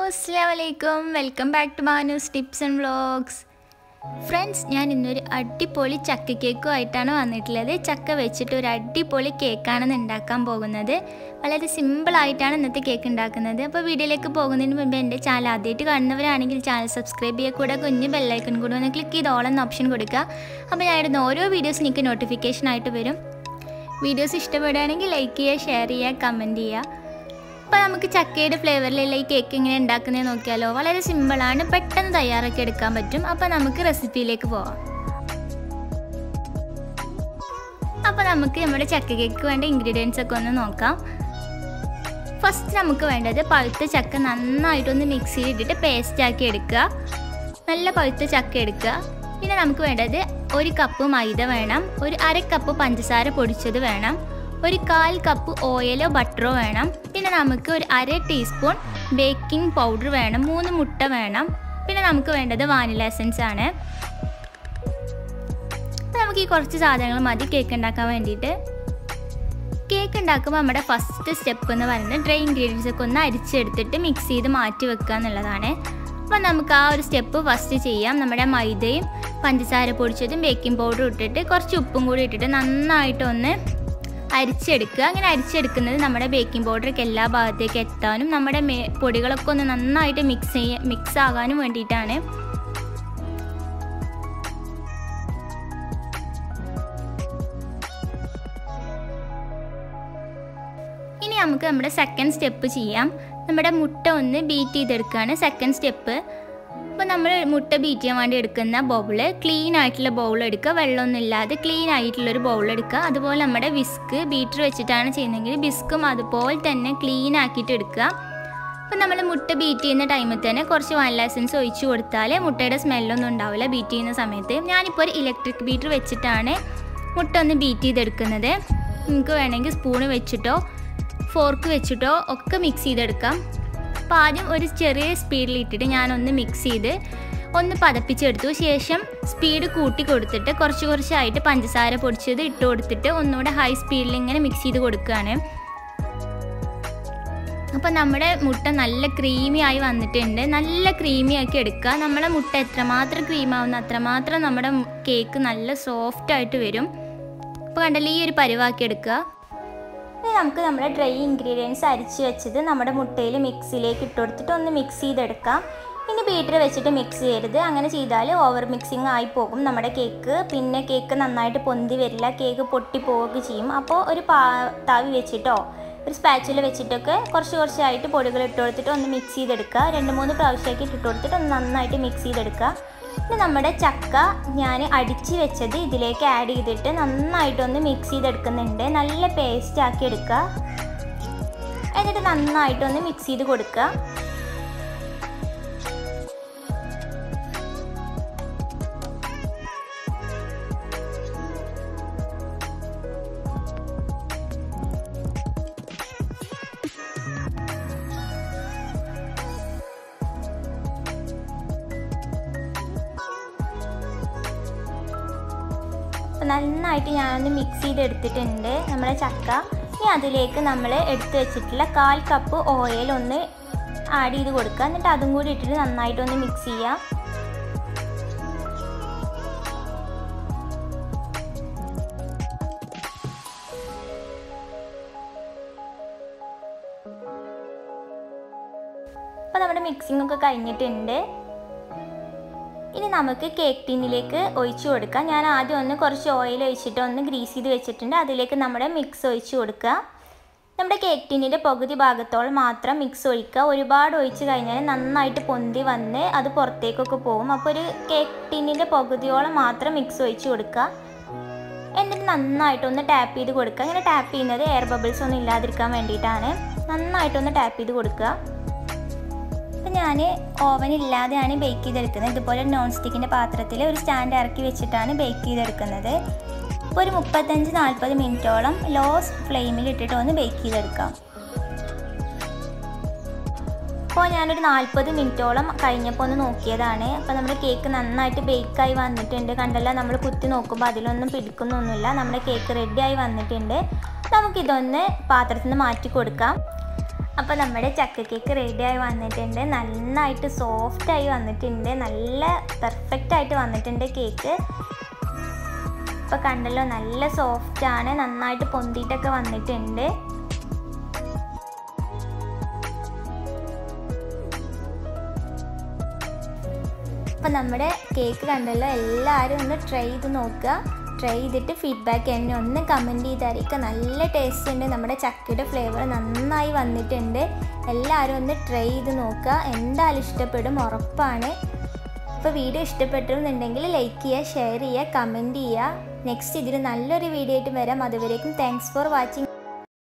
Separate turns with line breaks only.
അസ്സാം വലൈക്കും welcome back to Manu's tips and vlogs friends ഞാൻ ഇന്നൊരു അടിപൊളി ചക്ക കേക്കുമായിട്ടാണ് വന്നിട്ടുള്ളത് ചക്ക വെച്ചിട്ട് ഒരു അടിപൊളി കേക്കാണ് ഉണ്ടാക്കാൻ പോകുന്നത് വളരെ സിമ്പിളായിട്ടാണ് ഇന്നത്തെ കേക്ക് ഉണ്ടാക്കുന്നത് അപ്പോൾ വീഡിയോയിലേക്ക് പോകുന്നതിന് മുമ്പ് എൻ്റെ ചാനൽ ആദ്യമായിട്ട് കാണുന്നവരാണെങ്കിൽ ചാനൽ സബ്സ്ക്രൈബ് ചെയ്യുക കൂടെ കുഞ്ഞ് ബെല്ലൈക്കൺ കൂടെ ഒന്ന് ക്ലിക്ക് ചെയ്ത് ഓൾ എന്ന ഓപ്ഷൻ കൊടുക്കുക അപ്പോൾ ഞാൻ ഇടുന്ന ഓരോ വീഡിയോസ് എനിക്ക് നോട്ടിഫിക്കേഷൻ ആയിട്ട് വരും വീഡിയോസ് ഇഷ്ടപ്പെടുകയാണെങ്കിൽ ലൈക്ക് ചെയ്യുക ഷെയർ ചെയ്യുക കമൻറ്റ് ചെയ്യുക അപ്പോൾ നമുക്ക് ചക്കയുടെ ഫ്ലേവറിലുള്ള ഈ കേക്ക് എങ്ങനെ ഉണ്ടാക്കുന്നത് നോക്കിയാലോ വളരെ സിമ്പിളാണ് പെട്ടെന്ന് തയ്യാറാക്കി എടുക്കാൻ പറ്റും അപ്പോൾ നമുക്ക് റെസിപ്പിയിലേക്ക് പോവാം അപ്പോൾ നമുക്ക് നമ്മുടെ ചക്ക കേക്ക് വേണ്ട ഇൻഗ്രീഡിയൻസ് ഒക്കെ ഒന്ന് നോക്കാം ഫസ്റ്റ് നമുക്ക് വേണ്ടത് പഴുത്ത ചക്ക നന്നായിട്ടൊന്ന് മിക്സിയിൽ ഇട്ടിട്ട് പേസ്റ്റ് ആക്കി എടുക്കുക നല്ല പഴുത്ത ചക്ക എടുക്കുക പിന്നെ നമുക്ക് വേണ്ടത് ഒരു കപ്പ് മൈദ വേണം ഒരു അര കപ്പ് പഞ്ചസാര പൊടിച്ചത് വേണം ഒരു കാൽ കപ്പ് ഓയിലോ ബട്ടറോ വേണം പിന്നെ നമുക്ക് ഒരു അര ടീസ്പൂൺ ബേക്കിംഗ് പൗഡർ വേണം മൂന്ന് മുട്ട വേണം പിന്നെ നമുക്ക് വേണ്ടത് വാനില എസൻസ് ആണ് അപ്പോൾ നമുക്ക് ഈ കുറച്ച് സാധനങ്ങൾ മതി കേക്ക് ഉണ്ടാക്കാൻ വേണ്ടിയിട്ട് കേക്ക് ഉണ്ടാക്കുമ്പോൾ നമ്മുടെ ഫസ്റ്റ് സ്റ്റെപ്പ് എന്ന് പറയുന്നത് ഡ്രൈ ഇൻഗ്രീഡിയൻസ് ഒക്കെ ഒന്ന് അരിച്ചെടുത്തിട്ട് മിക്സ് ചെയ്ത് മാറ്റി വെക്കുക എന്നുള്ളതാണ് അപ്പോൾ നമുക്ക് ആ ഒരു സ്റ്റെപ്പ് ഫസ്റ്റ് ചെയ്യാം നമ്മുടെ മൈദയും പഞ്ചസാര പൊടിച്ചതും ബേക്കിംഗ് പൗഡറും ഇട്ടിട്ട് കുറച്ച് ഉപ്പും കൂടി ഇട്ടിട്ട് നന്നായിട്ടൊന്ന് അരിച്ചെടുക്കുക അങ്ങനെ അരിച്ചെടുക്കുന്നത് നമ്മുടെ ബേക്കിംഗ് പൗഡറൊക്കെ എല്ലാ ഭാഗത്തേക്ക് എത്താനും നമ്മുടെ മേ പൊടികളൊക്കെ ഒന്ന് നന്നായിട്ട് മിക്സ് ചെയ്യ മിക്സ് ആകാനും വേണ്ടിയിട്ടാണ് ഇനി നമുക്ക് നമ്മുടെ സെക്കൻഡ് സ്റ്റെപ്പ് ചെയ്യാം നമ്മുടെ മുട്ട ഒന്ന് ബീറ്റ് ചെയ്തെടുക്കുകയാണ് സെക്കൻഡ് സ്റ്റെപ്പ് അപ്പോൾ നമ്മൾ മുട്ട ബീറ്റ് ചെയ്യാൻ വേണ്ടി എടുക്കുന്ന ബൗള് ക്ലീൻ ആയിട്ടുള്ള ബൗൾ എടുക്കുക വെള്ളമൊന്നും ഇല്ലാതെ ക്ലീൻ ആയിട്ടുള്ളൊരു ബൗൾ എടുക്കുക അതുപോലെ നമ്മുടെ വിസ്ക് ബീറ്റർ വെച്ചിട്ടാണ് ചെയ്യുന്നതെങ്കിൽ വിസ്കും അതുപോലെ തന്നെ ക്ലീൻ ആക്കിയിട്ട് എടുക്കുക അപ്പോൾ നമ്മൾ മുട്ട ബീറ്റ് ചെയ്യുന്ന ടൈമിൽ തന്നെ കുറച്ച് വാനില എസൻസ് ഒഴിച്ചു കൊടുത്താൽ മുട്ടയുടെ സ്മെല്ലൊന്നും ഉണ്ടാവില്ല ബീറ്റ് ചെയ്യുന്ന സമയത്ത് ഞാനിപ്പോൾ ഒരു ഇലക്ട്രിക് ബീറ്റർ വെച്ചിട്ടാണ് മുട്ട ഒന്ന് ബീറ്റ് ചെയ്തെടുക്കുന്നത് നിങ്ങൾക്ക് വേണമെങ്കിൽ സ്പൂണ് വെച്ചിട്ടോ ഫോർക്ക് വെച്ചിട്ടോ ഒക്കെ മിക്സ് ചെയ്തെടുക്കാം അപ്പോൾ ആദ്യം ഒരു ചെറിയ സ്പീഡിൽ ഇട്ടിട്ട് ഞാനൊന്ന് മിക്സ് ചെയ്ത് ഒന്ന് പതപ്പിച്ചെടുത്തു ശേഷം സ്പീഡ് കൂട്ടി കൊടുത്തിട്ട് കുറച്ച് കുറച്ചായിട്ട് പഞ്ചസാര പൊടിച്ചത് ഇട്ട് കൊടുത്തിട്ട് ഒന്നുകൂടെ ഹൈ സ്പീഡിൽ ഇങ്ങനെ മിക്സ് ചെയ്ത് കൊടുക്കുകയാണ് അപ്പോൾ നമ്മുടെ മുട്ട നല്ല ക്രീമി ആയി വന്നിട്ടുണ്ട് നല്ല ക്രീമി ആക്കി എടുക്കുക നമ്മളെ മുട്ട എത്രമാത്രം ക്രീം ആവുന്ന അത്രമാത്രം നമ്മുടെ കേക്ക് നല്ല സോഫ്റ്റ് ആയിട്ട് വരും അപ്പോൾ കണ്ടല്ലേ ഈ ഒരു പരിവാക്കി എടുക്കുക ഇനി നമുക്ക് നമ്മുടെ ഡ്രൈ ഇൻഗ്രീഡിയൻസ് അരിച്ച് വെച്ചത് നമ്മുടെ മുട്ടയിൽ മിക്സിയിലേക്ക് ഇട്ട് കൊടുത്തിട്ട് ഒന്ന് മിക്സ് ചെയ്തെടുക്കാം ഇനി ബീറ്റർ വെച്ചിട്ട് മിക്സ് ചെയ്യരുത് അങ്ങനെ ചെയ്താൽ ഓവർ മിക്സിങ് ആയി പോകും നമ്മുടെ കേക്ക് പിന്നെ കേക്ക് നന്നായിട്ട് പൊന്തി വരില്ല കേക്ക് പൊട്ടി പോവുകയൊക്കെ ചെയ്യും അപ്പോൾ ഒരു പാ താവി വെച്ചിട്ടോ ഒരു സ്പാച്ചിൽ വെച്ചിട്ടൊക്കെ കുറച്ച് കുറച്ചായിട്ട് പൊടികൾ ഇട്ട് കൊടുത്തിട്ട് ഒന്ന് മിക്സ് ചെയ്തെടുക്കുക രണ്ട് മൂന്ന് പ്രാവശ്യമാക്കി ഇട്ട് കൊടുത്തിട്ട് ഒന്ന് നന്നായിട്ട് മിക്സ് ചെയ്തെടുക്കുക ഇനി നമ്മുടെ ചക്ക ഞാൻ അടിച്ച് വെച്ചത് ഇതിലേക്ക് ആഡ് ചെയ്തിട്ട് നന്നായിട്ടൊന്ന് മിക്സ് ചെയ്തെടുക്കുന്നുണ്ട് നല്ല പേസ്റ്റ് ആക്കി എടുക്കുക എന്നിട്ട് നന്നായിട്ടൊന്ന് മിക്സ് ചെയ്ത് കൊടുക്കുക നന്നായിട്ട് ഞാനൊന്ന് മിക്സ് ചെയ്തെടുത്തിട്ടുണ്ട് നമ്മുടെ ചക്ക ഇനി അതിലേക്ക് നമ്മൾ എടുത്ത് വെച്ചിട്ടുള്ള കാൽ കപ്പ് ഓയിൽ ഒന്ന് ആഡ് ചെയ്ത് കൊടുക്കുക എന്നിട്ട് അതും കൂടി ഇട്ടിട്ട് നന്നായിട്ടൊന്ന് മിക്സ് ചെയ്യാം അപ്പോൾ നമ്മുടെ മിക്സിംഗ് ഒക്കെ കഴിഞ്ഞിട്ടുണ്ട് ഇനി നമുക്ക് കേക്ക് ടിന്നിലേക്ക് ഒഴിച്ചു കൊടുക്കാം ഞാൻ ആദ്യം ഒന്ന് കുറച്ച് ഓയിൽ ഒഴിച്ചിട്ട് ഒന്ന് ഗ്രീസ് ചെയ്ത് വെച്ചിട്ടുണ്ട് അതിലേക്ക് നമ്മുടെ മിക്സ് ഒഴിച്ചു കൊടുക്കുക നമ്മുടെ കേക്ക് ടിന്നിൻ്റെ പകുതി ഭാഗത്തോളം മാത്രം മിക്സ് ഒഴിക്കുക ഒരുപാട് ഒഴിച്ച് കഴിഞ്ഞാൽ നന്നായിട്ട് പൊന്തി വന്ന് അത് പുറത്തേക്കൊക്കെ പോകും അപ്പോൾ ഒരു കേക്ക് ടിന്നിൻ്റെ പകുതിയോളം മാത്രം മിക്സ് ഒഴിച്ച് കൊടുക്കുക എന്നിട്ട് നന്നായിട്ടൊന്ന് ടാപ്പ് ചെയ്ത് കൊടുക്കുക അങ്ങനെ ടാപ്പ് ചെയ്യുന്നത് എയർ ബബിൾസ് ഒന്നും ഇല്ലാതിരിക്കാൻ വേണ്ടിയിട്ടാണ് നന്നായിട്ടൊന്ന് ടാപ്പ് ചെയ്ത് കൊടുക്കുക അപ്പം ഞാൻ ഓവൻ ഇല്ലാതെയാണ് ബേക്ക് ചെയ്തെടുക്കുന്നത് ഇതുപോലെ നോൺ സ്റ്റിക്കിൻ്റെ പാത്രത്തിൽ ഒരു സ്റ്റാൻഡ് ഇറക്കി വെച്ചിട്ടാണ് ബേക്ക് ചെയ്തെടുക്കുന്നത് ഇപ്പോൾ ഒരു മുപ്പത്തഞ്ച് നാൽപ്പത് മിനിറ്റോളം ലോ ഫ്ലെയിമിൽ ഇട്ടിട്ട് ഒന്ന് ബേക്ക് ചെയ്തെടുക്കാം അപ്പോൾ ഞാനൊരു നാൽപ്പത് മിനിറ്റോളം കഴിഞ്ഞപ്പോൾ ഒന്ന് നോക്കിയതാണ് അപ്പോൾ നമ്മുടെ കേക്ക് നന്നായിട്ട് ബേക്കായി വന്നിട്ടുണ്ട് കണ്ടല്ല നമ്മൾ കുത്തി നോക്കുമ്പോൾ അതിലൊന്നും പിടിക്കുന്നൊന്നുമില്ല നമ്മുടെ കേക്ക് റെഡിയായി വന്നിട്ടുണ്ട് നമുക്കിതൊന്ന് പാത്രത്തിൽ നിന്ന് മാറ്റി കൊടുക്കാം അപ്പോൾ നമ്മുടെ ചക്ക കേക്ക് റെഡിയായി വന്നിട്ടുണ്ട് നന്നായിട്ട് സോഫ്റ്റായി വന്നിട്ടുണ്ട് നല്ല പെർഫെക്റ്റ് ആയിട്ട് വന്നിട്ടുണ്ട് കേക്ക് ഇപ്പോൾ കണ്ടല്ലോ നല്ല സോഫ്റ്റാണ് നന്നായിട്ട് പൊന്തിയിട്ടൊക്കെ വന്നിട്ടുണ്ട് അപ്പോൾ നമ്മുടെ കേക്ക് കണ്ടല്ലോ എല്ലാവരും ഒന്ന് ട്രൈ ചെയ്ത് നോക്കുക ട്രൈ ചെയ്തിട്ട് ഫീഡ്ബാക്ക് എന്നെ ഒന്ന് കമൻറ്റ് ചെയ്തായിരിക്കുക നല്ല ടേസ്റ്റ് ഉണ്ട് നമ്മുടെ ചക്കയുടെ ഫ്ലേവർ നന്നായി വന്നിട്ടുണ്ട് എല്ലാവരും ഒന്ന് ട്രൈ ചെയ്ത് നോക്കുക എന്തായാലും ഇഷ്ടപ്പെടും ഉറപ്പാണ് അപ്പോൾ വീഡിയോ ഇഷ്ടപ്പെട്ടിരുന്നുണ്ടെങ്കിൽ ലൈക്ക് ചെയ്യുക ഷെയർ ചെയ്യുക കമൻറ്റ് ചെയ്യുക നെക്സ്റ്റ് ഇതിൽ നല്ലൊരു വീഡിയോ ആയിട്ട് വരാം അതുവരേക്കും താങ്ക്സ് ഫോർ വാച്ചിങ്